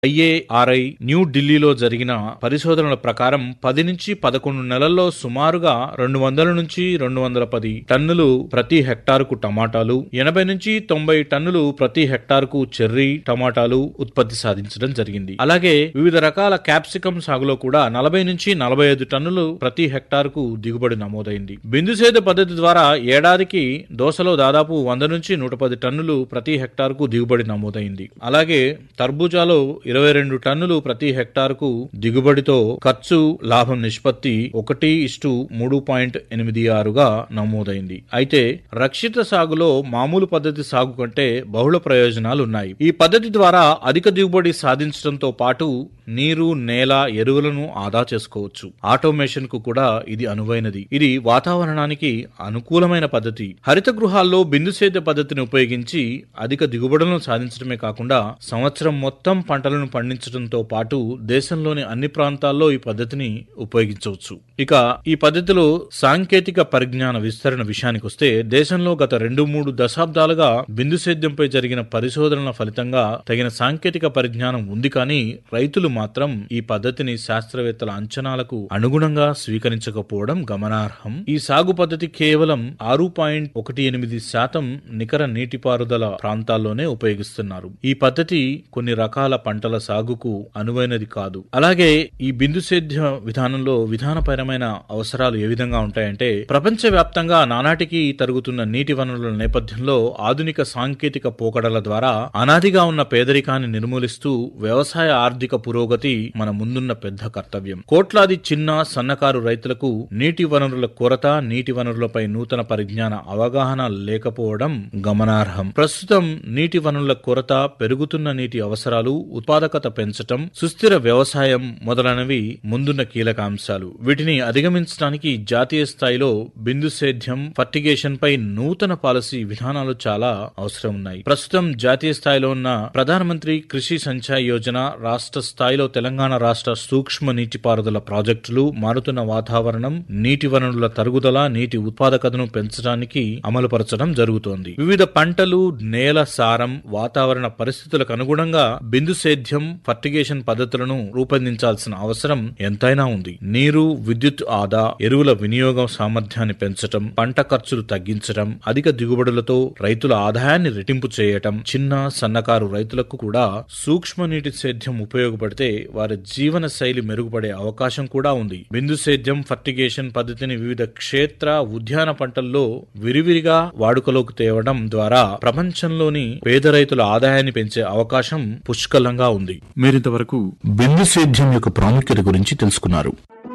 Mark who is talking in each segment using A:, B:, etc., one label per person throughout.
A: IARI new ఢిల్లీలో జరిగిన పరిశోధనల ప్రకారం పది నుంచి పదకొండు నెలల్లో సుమారుగా రెండు వందల నుంచి రెండు వందల పది టన్నులు ప్రతి హెక్టారుకు టమాటాలు ఎనభై నుంచి తొంభై టన్నులు ప్రతి హెక్టారుకు చెర్రీ టమాటాలు ఉత్పత్తి సాధించడం జరిగింది అలాగే వివిధ రకాల క్యాప్సికం సాగులో కూడా నలభై నుంచి నలభై ఐదు టన్నులు ప్రతి హెక్టారుకు దిగుబడి నమోదైంది బిందు సేద్య పద్ధతి ద్వారా ఏడాదికి దోసలో దాదాపు వంద నుంచి నూట పది టన్నులు ప్రతి హెక్టారుకు దిగుబడి నమోదైంది అలాగే తర్బూజాలో ఇరవై రెండు టన్నులు ప్రతి హెక్టారుకు దిగుబడితో ఖర్చు లాభం నిష్పత్తి ఒకటి ఇస్టు మూడు పాయింట్ ఎనిమిది ఆరుగా నమోదైంది అయితే రక్షిత సాగులో మామూలు పద్ధతి సాగు కంటే బహుళ ప్రయోజనాలు ఉన్నాయి ఈ పద్ధతి ద్వారా అధిక దిగుబడి సాధించడంతో పాటు నీరు నేల ఎరువులను ఆదా చేసుకోవచ్చు ఆటోమేషన్ కు కూడా ఇది అనువైనది ఇది వాతావరణానికి అనుకూలమైన పద్ధతి హరిత గృహాల్లో బిందు సేద్య పద్ధతిని ఉపయోగించి అధిక దిగుబడులను సాధించడమే కాకుండా సంవత్సరం మొత్తం పంటలను పండించడంతో పాటు దేశంలోని అన్ని ప్రాంతాల్లో ఈ పద్ధతిని ఉపయోగించవచ్చు ఇక ఈ పద్ధతిలో సాంకేతిక పరిజ్ఞాన విస్తరణ విషయానికి వస్తే దేశంలో గత రెండు మూడు దశాబ్దాలుగా బిందు సేద్యంపై జరిగిన పరిశోధనల ఫలితంగా తగిన సాంకేతిక పరిజ్ఞానం ఉంది కానీ రైతులు మాత్రం ఈ పద్ధతిని శాస్త్రవేత్తల అంచనాలకు అనుగుణంగా స్వీకరించకపోవడం గమనార్హం ఈ సాగు పద్ధతి కేవలం ఆరు పాయింట్ ఒకటి ఎనిమిది శాతం నికర నీటిపారుదల ప్రాంతాల్లోనే ఉపయోగిస్తున్నారు ఈ పద్ధతి కొన్ని రకాల పంటల సాగుకు అనువైనది కాదు అలాగే ఈ బిందు సేద్య విధానంలో విధానపరమైన అవసరాలు ఏ విధంగా ఉంటాయంటే ప్రపంచ వ్యాప్తంగా నానాటికి తరుగుతున్న నీటి వనరుల నేపథ్యంలో ఆధునిక సాంకేతిక పోకడల ద్వారా అనాదిగా ఉన్న పేదరికాన్ని నిర్మూలిస్తూ వ్యవసాయ ఆర్థిక పురోగతి మన ముందున్న పెద్ద కర్తవ్యం కోట్లాది చిన్న సన్నకారు రైతులకు నీటి వనరుల కొరత నీటి వనరులపై నూతన పరిజ్ఞాన అవగాహన లేకపోవడం గమనార్హం ప్రస్తుతం నీటి వనరుల కొరత పెరుగుతున్న నీటి అవసరాలు ఉత్పాదకత పెంచటం సుస్థిర వ్యవసాయం మొదలైనవి ముందున్న కీలక అంశాలు వీటిని అధిగమించడానికి జాతీయ స్థాయిలో బిందు సేద్యం ఫర్టిగేషన్ పై నూతన పాలసీ విధానాలు చాలా అవసరం ఉన్నాయి ప్రస్తుతం జాతీయ స్థాయిలో ఉన్న ప్రధానమంత్రి కృషి సంచాయ్ యోజన రాష్ట్ర స్థాయిలో తెలంగాణ రాష్ట్ర సూక్ష్మ నీటిపారుదల ప్రాజెక్టులు మారుతున్న వాతావరణం నీటి వనరుల తరుగుదల నీటి ఉత్పాదకతను పెంచడానికి అమలుపరచడం జరుగుతోంది వివిధ పంటలు నేల సారం వాతావరణ పరిస్థితులకు అనుగుణంగా బిందు సేద్యం ఫర్టిగేషన్ పద్ధతులను రూపొందించాల్సిన అవసరం ఎంతైనా ఉంది నీరు విద్యుత్ ఆదా ఎరువుల వినియోగం సామర్థ్యాన్ని పెంచటం పంట ఖర్చులు తగ్గించడం అధిక దిగుబడులతో రైతుల ఆదాయాన్ని రెట్టింపు చేయటం చిన్న సన్నకారు రైతులకు కూడా సూక్ష్మ నీటి సేద్యం ఉపయోగపడితే వారి జీవన శైలి మెరుగుపడే అవకాశం కూడా ఉంది బిందు సేద్యం ఫర్టిగేషన్ పద్ధతిని వివిధ క్షేత్ర ఉద్యాన పంటల్లో విరివిరిగా వాడుకలోకి తేవడం ద్వారా ప్రపంచంలోని పేద రైతుల ఆదాయాన్ని పెంచే అవకాశం పుష్కలంగా ఉంది మీరింతవరకు బిందు సేద్యం యొక్క ప్రాముఖ్యత గురించి తెలుసుకున్నారు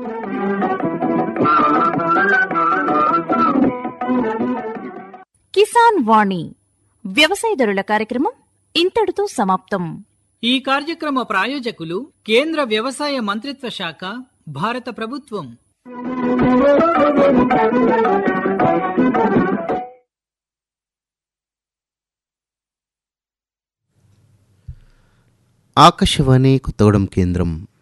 B: కిసాన్ వాణి వ్యవసాయదారుల కార్యక్రమం ఇంతటితో సమాప్తం
C: ఈ కార్యక్రమ ప్రాయోజకులు కేంద్ర వ్యవసాయ మంత్రిత్వ శాఖ భారత ప్రభుత్వం
D: ఆకాశవాణి కొత్తగూడెం కేంద్రం